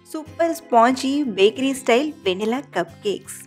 super spongy bakery style vanilla cup cakes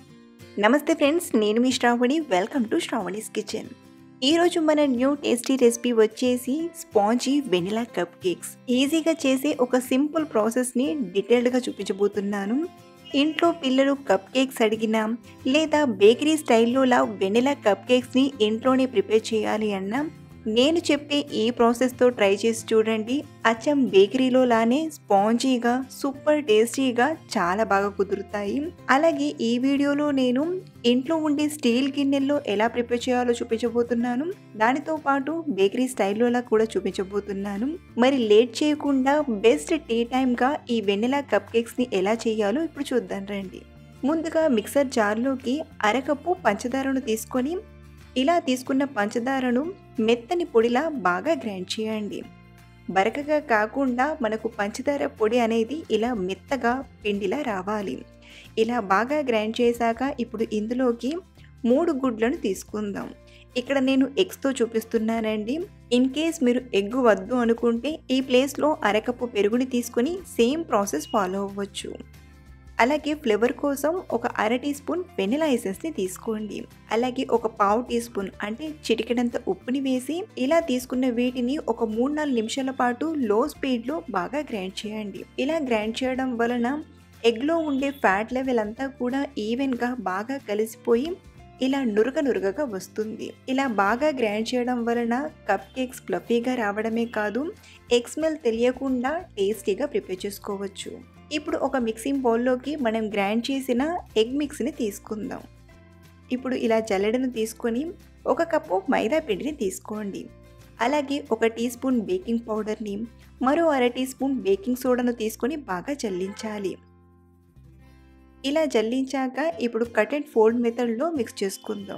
నమస్తే friends నేను మీ శ్రావణి వెల్కమ్ టు శ్రావణీస్ కిచెన్ ఈరోజు మన న్యూ టేస్టీ రెసిపీ వచ్చేసి స్పాంజీ వెనిలా కప్ కేక్స్ ఈజీగా చేసే ఒక సింపుల్ ప్రాసెస్ని డీటెయిల్డ్గా చూపించబోతున్నాను ఇంట్లో పిల్లలు కప్ కేక్స్ అడిగినా లేదా బేకరీ స్టైల్లోలా వెనిలా కప్ కేక్స్ని ఇంట్లోనే ప్రిపేర్ చేయాలి అన్నా నేను చెప్పే ఈ ప్రాసెస్తో ట్రై చేసి చూడండి అచ్చం బేకరీలో లానే స్పాంజీగా సూపర్ టేస్టీగా చాలా బాగా కుదురుతాయి అలాగే ఈ వీడియోలో నేను ఇంట్లో ఉండే స్టీల్ గిన్నెల్లో ఎలా ప్రిపేర్ చేయాలో చూపించబోతున్నాను దానితో పాటు బేకరీ స్టైల్లోలా కూడా చూపించబోతున్నాను మరి లేట్ చేయకుండా బెస్ట్ టీ టైమ్గా ఈ వెన్నెలా కప్ కేక్స్ని ఎలా చేయాలో ఇప్పుడు చూద్దాం రండి ముందుగా మిక్సర్ జార్లోకి అరకప్పు పంచదారను తీసుకొని ఇలా తీసుకున్న పంచదారను మెత్తని పొడిలా బాగా గ్రైండ్ చేయండి బరకగా కాకుండా మనకు పంచదార పొడి అనేది ఇలా మెత్తగా పిండిలా రావాలి ఇలా బాగా గ్రైండ్ చేశాక ఇప్పుడు ఇందులోకి మూడు గుడ్లను తీసుకుందాం ఇక్కడ నేను ఎగ్స్తో చూపిస్తున్నానండి ఇన్ కేస్ మీరు ఎగ్ వద్దు అనుకుంటే ఈ ప్లేస్లో అరకప్పు పెరుగుని తీసుకొని సేమ్ ప్రాసెస్ ఫాలో అవ్వచ్చు అలాగే ఫ్లేవర్ కోసం ఒక అర టీ స్పూన్ వెనిలా ఎసెన్స్ని తీసుకోండి అలాగే ఒక పావు టీ స్పూన్ అంటే చిటికెడంత ఉప్పుని వేసి ఇలా తీసుకున్న వీటిని ఒక మూడు నాలుగు నిమిషాల పాటు లో స్పీడ్లో బాగా గ్రైండ్ చేయండి ఇలా గ్రైండ్ చేయడం వలన ఎగ్లో ఉండే ఫ్యాట్ లెవెల్ అంతా కూడా ఈవెన్గా బాగా కలిసిపోయి ఇలా నురగ నురగగా వస్తుంది ఇలా బాగా గ్రైండ్ చేయడం వలన కప్ కేక్స్ ఫ్లఫీగా రావడమే కాదు ఎగ్ స్మెల్ తెలియకుండా టేస్టీగా ప్రిపేర్ చేసుకోవచ్చు ఇప్పుడు ఒక మిక్సింగ్ బౌల్లోకి మనం గ్రైండ్ చేసిన ఎగ్ మిక్స్ని తీసుకుందాం ఇప్పుడు ఇలా జల్లెడను తీసుకొని ఒక కప్పు మైదా పిండిని తీసుకోండి అలాగే ఒక టీ స్పూన్ బేకింగ్ పౌడర్ని మరో అర టీ స్పూన్ బేకింగ్ సోడాను తీసుకొని బాగా జల్లించాలి ఇలా జల్లించాక ఇప్పుడు కట్ అండ్ ఫోల్డ్ మెథడ్లో మిక్స్ చేసుకుందాం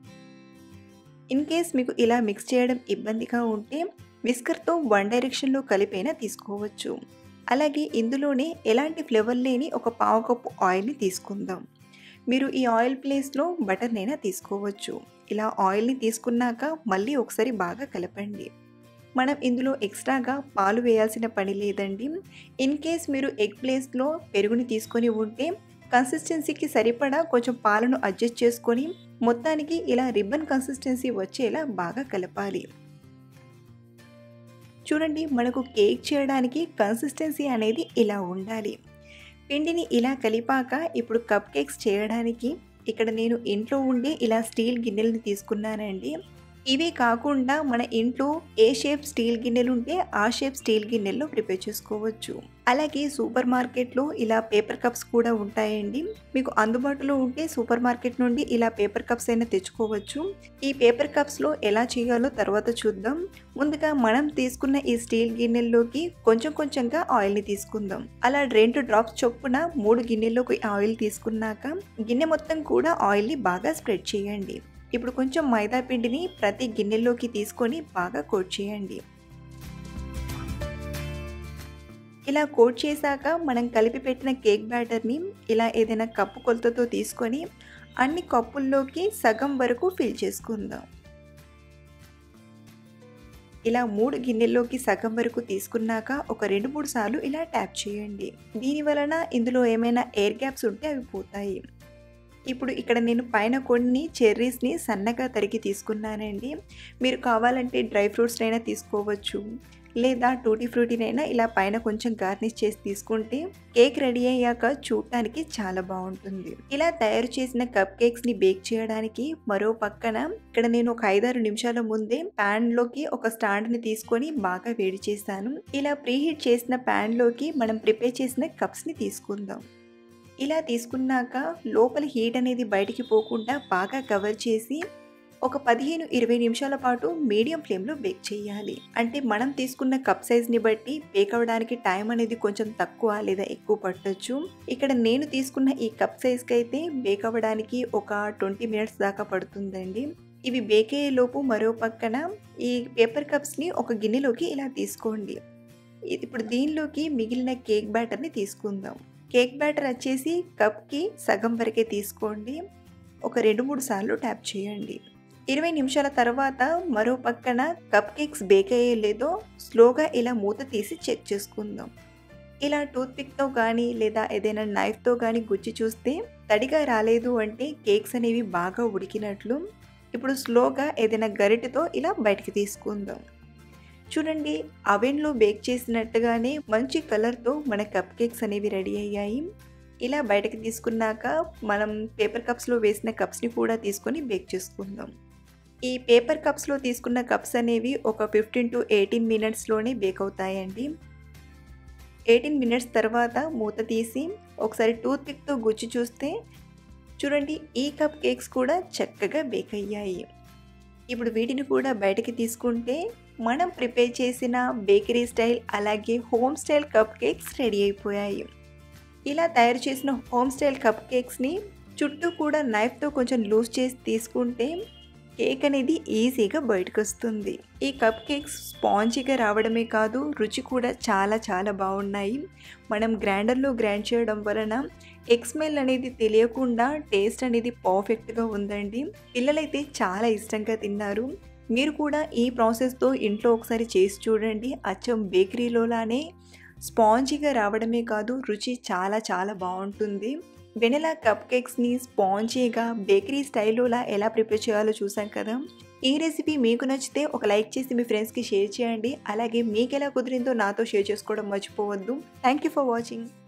ఇన్ కేస్ మీకు ఇలా మిక్స్ చేయడం ఇబ్బందిగా ఉంటే విస్కర్తో వన్ డైరెక్షన్లో కలిపైనా తీసుకోవచ్చు అలాగే ఇందులోనే ఎలాంటి ఫ్లేవర్ లేని ఒక పావు కప్పు ఆయిల్ని తీసుకుందాం మీరు ఈ ఆయిల్ ప్లేస్లో బటర్నైనా తీసుకోవచ్చు ఇలా ఆయిల్ని తీసుకున్నాక మళ్ళీ ఒకసారి బాగా కలపండి మనం ఇందులో ఎక్స్ట్రాగా పాలు వేయాల్సిన పని లేదండి ఇన్ కేస్ మీరు ఎగ్ ప్లేస్లో పెరుగుని తీసుకొని ఉంటే కన్సిస్టెన్సీకి సరిపడా కొంచెం పాలను అడ్జస్ట్ చేసుకొని మొత్తానికి ఇలా రిబ్బన్ కన్సిస్టెన్సీ వచ్చేలా బాగా కలపాలి చూడండి మనకు కేక్ చేయడానికి కన్సిస్టెన్సీ అనేది ఇలా ఉండాలి పిండిని ఇలా కలిపాక ఇప్పుడు కప్ కేక్స్ చేయడానికి ఇక్కడ నేను ఇంట్లో ఉండే ఇలా స్టీల్ గిన్నెలని తీసుకున్నానండి ఇవి కాకుండా మన ఇంట్లో ఏ షేప్ స్టీల్ గిన్నెలు ఉంటే ఆ షేప్ స్టీల్ గిన్నెల్లో ప్రిపేర్ చేసుకోవచ్చు అలాగే సూపర్ మార్కెట్లో ఇలా పేపర్ కప్స్ కూడా ఉంటాయండి మీకు అందుబాటులో ఉంటే సూపర్ మార్కెట్ నుండి ఇలా పేపర్ కప్స్ అయినా తెచ్చుకోవచ్చు ఈ పేపర్ కప్స్లో ఎలా చేయాలో తర్వాత చూద్దాం ముందుగా మనం తీసుకున్న ఈ స్టీల్ గిన్నెల్లోకి కొంచెం కొంచెంగా ఆయిల్ని తీసుకుందాం అలా రెండు డ్రాప్స్ చొప్పున మూడు గిన్నెల్లోకి ఆయిల్ తీసుకున్నాక గిన్నె మొత్తం కూడా ఆయిల్ని బాగా స్ప్రెడ్ చేయండి ఇప్పుడు కొంచెం మైదా పిండిని ప్రతి గిన్నెలోకి తీసుకొని బాగా కోట్ చేయండి ఇలా కోట్ చేశాక మనం కలిపి పెట్టిన కేక్ బ్యాటర్ని ఇలా ఏదైనా కప్పు కొలతతో తీసుకొని అన్ని కప్పుల్లోకి సగం వరకు ఫిల్ చేసుకుందాం ఇలా మూడు గిన్నెల్లోకి సగం వరకు తీసుకున్నాక ఒక రెండు మూడు సార్లు ఇలా ట్యాప్ చేయండి దీని వలన ఇందులో ఏమైనా ఎయిర్ గ్యాప్స్ ఉంటే అవి పోతాయి ఇప్పుడు ఇక్కడ నేను పైన కొన్ని చెర్రీస్ని సన్నగా తరిగి తీసుకున్నానండి మీరు కావాలంటే డ్రై ఫ్రూట్స్ అయినా తీసుకోవచ్చు లేదా టూటీ ఫ్రూటీనైనా ఇలా పైన కొంచెం గార్నిష్ చేసి తీసుకుంటే కేక్ రెడీ అయ్యాక చూడటానికి చాలా బాగుంటుంది ఇలా తయారు చేసిన కప్ కేక్స్ని బేక్ చేయడానికి మరో పక్కన ఇక్కడ నేను ఒక ఐదారు నిమిషాల ముందే ప్యాన్లోకి ఒక స్టాండ్ని తీసుకొని బాగా వేడి చేశాను ఇలా ప్రీహీట్ చేసిన ప్యాన్లోకి మనం ప్రిపేర్ చేసిన కప్స్ని తీసుకుందాం ఇలా తీసుకున్నాక లోపల హీట్ అనేది బయటికి పోకుండా బాగా కవర్ చేసి ఒక పదిహేను ఇరవై నిమిషాల పాటు మీడియం ఫ్లేమ్లో బేక్ చేయాలి అంటే మనం తీసుకున్న కప్ సైజ్ని బట్టి బేక్ అవ్వడానికి టైం అనేది కొంచెం తక్కువ లేదా ఎక్కువ పట్టొచ్చు ఇక్కడ నేను తీసుకున్న ఈ కప్ సైజ్కి అయితే బేక్ అవ్వడానికి ఒక ట్వంటీ మినిట్స్ దాకా పడుతుందండి ఇవి బేక్ అయ్యే లోపు మరో పక్కన ఈ పేపర్ కప్స్ని ఒక గిన్నెలోకి ఇలా తీసుకోండి ఇప్పుడు దీనిలోకి మిగిలిన కేక్ బ్యాటర్ని తీసుకుందాం కేక్ బ్యాటర్ వచ్చేసి కప్కి సగం వరకే తీసుకోండి ఒక రెండు మూడు సార్లు ట్యాప్ చేయండి ఇరవై నిమిషాల తర్వాత మరో పక్కన కప్ కేక్స్ బేక్ అయ్యే లేదో స్లోగా ఇలా మూత తీసి చెక్ చేసుకుందాం ఇలా టూత్పిక్తో కానీ లేదా ఏదైనా నైఫ్తో కానీ గుచ్చి చూస్తే తడిగా రాలేదు అంటే కేక్స్ అనేవి బాగా ఉడికినట్లు ఇప్పుడు స్లోగా ఏదైనా గరిటెతో ఇలా బయటికి తీసుకుందాం చూడండి అవెన్లో బేక్ చేసినట్టుగానే మంచి కలర్తో మన కప్ కేక్స్ అనేవి రెడీ అయ్యాయి ఇలా బయటకు తీసుకున్నాక మనం పేపర్ కప్స్లో వేసిన కప్స్ని కూడా తీసుకొని బేక్ చేసుకుందాం ఈ పేపర్ కప్స్లో తీసుకున్న కప్స్ అనేవి ఒక ఫిఫ్టీన్ టు ఎయిటీన్ మినిట్స్లోనే బేక్ అవుతాయండి ఎయిటీన్ మినిట్స్ తర్వాత మూత తీసి ఒకసారి టూత్ పిక్తో గుచ్చి చూస్తే చూడండి ఈ కప్ కేక్స్ కూడా చక్కగా బేక్ అయ్యాయి ఇప్పుడు వీటిని కూడా బయటకి తీసుకుంటే మనం ప్రిపేర్ చేసిన బేకరీ స్టైల్ అలాగే home style cup cakes ready అయిపోయాయి ఇలా తయారు చేసిన హోమ్ స్టైల్ కప్ కేక్స్ని చుట్టూ కూడా నైఫ్తో కొంచెం లూజ్ చేసి తీసుకుంటే కేక్ అనేది ఈజీగా బయటకు వస్తుంది ఈ కప్ కేక్స్ స్పాంజీగా రావడమే కాదు రుచి కూడా చాలా చాలా బాగున్నాయి మనం గ్రైండర్లో గ్రైండ్ చేయడం వలన ఎగ్ స్మెల్ అనేది తెలియకుండా టేస్ట్ అనేది పర్ఫెక్ట్గా ఉందండి పిల్లలైతే చాలా ఇష్టంగా తిన్నారు మీరు కూడా ఈ ప్రాసెస్తో ఇంట్లో ఒకసారి చేసి చూడండి అచ్చం బేకరీలోలానే స్పాంజీగా రావడమే కాదు రుచి చాలా చాలా బాగుంటుంది వెనెలా కప్ కేక్స్ని స్పాంజీగా బేకరీ స్టైల్లోలా ఎలా ప్రిపేర్ చేయాలో చూసాం కదా ఈ రెసిపీ మీకు నచ్చితే ఒక లైక్ చేసి మీ ఫ్రెండ్స్కి షేర్ చేయండి అలాగే మీకు ఎలా కుదిరిందో నాతో షేర్ చేసుకోవడం మర్చిపోవద్దు థ్యాంక్ యూ ఫర్ వాచింగ్